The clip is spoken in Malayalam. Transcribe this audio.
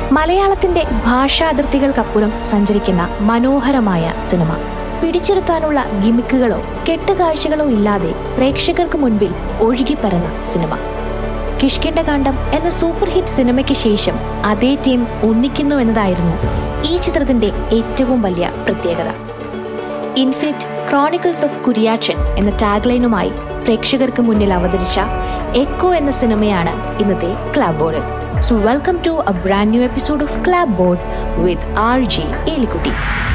മലയാളത്തിന്റെ ഭാഷാതിർത്തികൾക്കപ്പുറം സഞ്ചരിക്കുന്ന മനോഹരമായ സിനിമ പിടിച്ചിരുത്താനുള്ള ഗിമിക്കുകളോ കെട്ടുകാഴ്ചകളോ ഇല്ലാതെ പ്രേക്ഷകർക്ക് മുൻപിൽ ഒഴുകിപ്പരന്ന സിനിമ കിഷ്കിണ്ടകാന്ഡം എന്ന സൂപ്പർ ഹിറ്റ് സിനിമയ്ക്ക് ശേഷം അതേ ടീം ഒന്നിക്കുന്നു എന്നതായിരുന്നു ഈ ചിത്രത്തിന്റെ ഏറ്റവും വലിയ പ്രത്യേകത ഇൻഫിനിറ്റ് ക്രോണിക്കിൾസ് ഓഫ് കുരിയാച്ചൻ എന്ന ടാഗ്ലൈനുമായി പ്രേക്ഷകർക്ക് മുന്നിൽ അവതരിച്ച എക്കോ എന്ന സിനിമയാണ് ഇന്നത്തെ clapboard so welcome to a brand new episode of clapboard with R G Elikutty